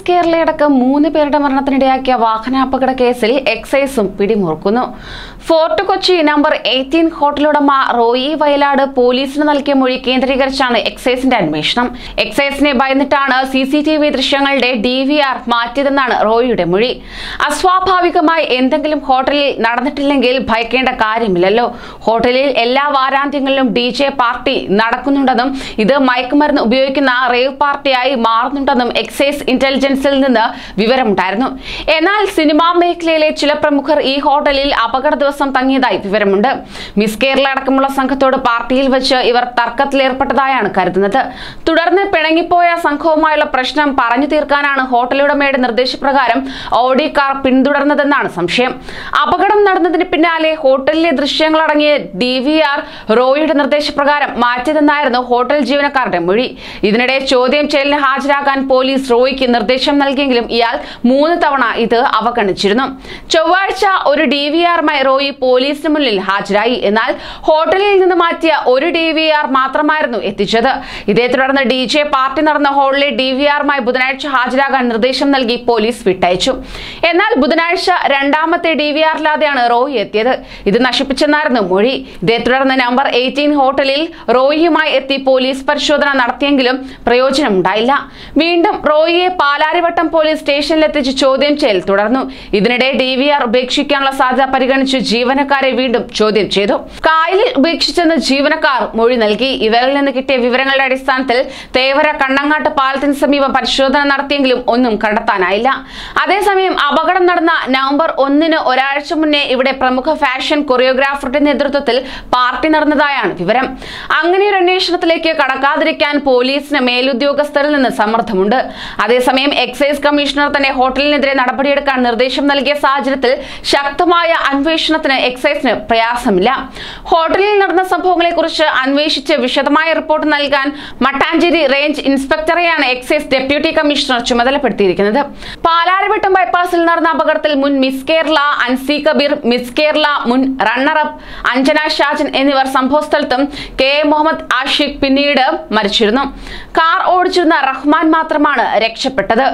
miss കേരളയടക്കം മൂന്ന് പേരുടെ മരണത്തിനിടയാക്കിയ വാഹനാപകട കേസിൽ എക്സൈസും പിടിമുറുക്കുന്നു ഫോർട്ട് കൊച്ചി നമ്പർ എയ്റ്റീൻ ഹോട്ടലുടമ റോയി വയലാട് പോലീസിന് നൽകിയ മൊഴി കേന്ദ്രീകരിച്ചാണ് എക്സൈസിന്റെ അന്വേഷണം എക്സൈസിനെ ഭയന്നിട്ടാണ് സി സി ടി വി ദൃശ്യങ്ങളുടെ ഡി വി ആർ മാറ്റിയതെന്നാണ് റോയിയുടെ മൊഴി അസ്വാഭാവികമായി എന്തെങ്കിലും ഹോട്ടലിൽ നടന്നിട്ടില്ലെങ്കിൽ ഭയക്കേണ്ട കാര്യമില്ലല്ലോ ഹോട്ടലിൽ എല്ലാ വാരാന്ത്യങ്ങളിലും ഡി ജെ പാർട്ടി നടക്കുന്നുണ്ടെന്നും ഇത് മയക്കുമരുന്ന് ഉപയോഗിക്കുന്ന റേവ് പാർട്ടിയായി മാറുന്നുണ്ടെന്നും എക്സൈസ് ഇന്റലിജൻസിൽ നിന്ന് വിവരമുണ്ടായിരുന്നു എന്നാൽ സിനിമാ മേഖലയിലെ ചില പ്രമുഖർ ഈ ഹോട്ടലിൽ അപകട ദിവസം തങ്ങിയതായി വിവരമുണ്ട് മിസ് കേരള അടക്കമുള്ള സംഘത്തോട് പാർട്ടിയിൽ വെച്ച് ഇവർ തർക്കത്തിലേർപ്പെട്ടതായാണ് കരുതുന്നത് തുടർന്ന് പിണങ്ങിപ്പോയ സംഘവുമായുള്ള പ്രശ്നം പറഞ്ഞു തീർക്കാനാണ് ഹോട്ടലുടമയുടെ നിർദ്ദേശപ്രകാരം ഓഡി കാർ പിന്തുടർന്നതെന്നാണ് സംശയം അപകടം നടന്നതിന് പിന്നാലെ ഹോട്ടലിലെ ദൃശ്യങ്ങളടങ്ങിയ ഡി വി ആർ റോയിയുടെ നിർദ്ദേശപ്രകാരം മാറ്റിയതെന്നായിരുന്നു ഹോട്ടൽ ജീവനക്കാരുടെ മൊഴി ഇതിനിടെ ചോദ്യം ചെയ്യലിന് ഹാജരാകാൻ പോലീസ് റോയിക്ക് നിർദ്ദേശം നൽകിയെങ്കിലും ഇയാൾ മൂന്ന് തവണ ഇത് അവഗണിച്ചിരുന്നു ചൊവ്വാഴ്ച ഒരു ഡി വി ആറുമായി റോയി പോലീസിന് മുന്നിൽ ഹാജരായി എന്നാൽ ഹോട്ടലിൽ നിന്ന് മാറ്റിയ ഒരു ഡി വി ആർ മാത്രമായിരുന്നു എത്തിച്ചത് ഇതേ തുടർന്ന് ഡി ജെ പാർട്ടി നടന്ന ഹോളിലെ ഡി വി ആറുമായി ബുധനാഴ്ച ഹാജരാകാൻ നിർദ്ദേശം നൽകി പോലീസ് വിട്ടയച്ചു എന്നാൽ ബുധനാഴ്ച രണ്ടാമത്തെ ഡി വി ആറില്ലാതെയാണ് റോയി എത്തിയത് ഇത് നശിപ്പിച്ചെന്നായിരുന്നു മൊഴി ഇതേ തുടർന്ന് നമ്പർ എയ്റ്റീൻ ഹോട്ടലിൽ റോയിയുമായി എത്തി പോലീസ് പരിശോധന നടത്തിയെങ്കിലും പ്രയോജനമുണ്ടായില്ല വീണ്ടും റോയിയെ പാലാരിവട്ടം പോലീസ് സ്റ്റേഷനിലെത്തിച്ച് ചോദ്യം ചെയ്യൽ തുടർന്നു ഇതിനിടെ ഡി വി ആർ ഉപേക്ഷിക്കാനുള്ള സാധ്യത പരിഗണിച്ച് ജീവനക്കാരെ വീണ്ടും ചോദ്യം ചെയ്തു കായലിൽ ഉപേക്ഷിച്ചെന്ന് ജീവനക്കാർ മൊഴി നൽകി ഇവരിൽ നിന്ന് കിട്ടിയ വിവരങ്ങളുടെ അടിസ്ഥാനത്തിൽ തേവര കണ്ണങ്ങാട്ട് പാലത്തിന് സമീപം പരിശോധന നടത്തിയെങ്കിലും ഒന്നും കണ്ടെത്താനായില്ല അതേസമയം അപകടം നടന്ന നവംബർ ഒന്നിന് ഒരാഴ്ച മുന്നേ ഇവിടെ പ്രമുഖ ഫാഷൻ കൊറിയോഗ്രാഫറുടെ നേതൃത്വത്തിൽ പാർട്ടി നടന്നതായാണ് വിവരം അങ്ങനെ ഒരു അന്വേഷണത്തിലേക്ക് കടക്കാതിരിക്കാൻ പോലീസിന് മേലുദ്യോഗസ്ഥരിൽ നിന്ന് സമ്മർദ്ദമുണ്ട് അതേസമയം എക്സൈസ് കമ്മീഷണർ തന്നെ ഹോട്ടലിനെതിരെ നടപടിയെടുക്കാൻ നിർദ്ദേശം നൽകിയ സാഹചര്യത്തിൽ ശക്തമായ അന്വേഷണത്തിന് എക്സൈസിന് പ്രയാസമില്ല ഹോട്ടലിൽ നടന്ന സംഭവങ്ങളെക്കുറിച്ച് അന്വേഷിച്ച് വിശദമായ റിപ്പോർട്ട് നൽകാൻ മട്ടാഞ്ചേരി റേഞ്ച് ഇൻസ്പെക്ടറെയാണ് എക്സൈസ് ഡെപ്യൂട്ടി കമ്മീഷണർ ചുമതലപ്പെടുത്തിയിരിക്കുന്നത് പാലാരിവട്ടം ബൈപ്പാസിൽ നടന്ന അപകടത്തിൽ മുൻ മിസ് കേരള അൻസി കബീർ മിസ് കേരള മുൻ റണ്ണറപ്പ് അഞ്ജന ഷാജൻ എന്നിവർ സംഭവസ്ഥലത്തും കെ എ മുഹമ്മദ് ആഷിഖ് പിന്നീട് മരിച്ചിരുന്നു കാർ ഓടിച്ചിരുന്ന റഹ്മാൻ മാത്രമാണ് രക്ഷപ്പെട്ടത്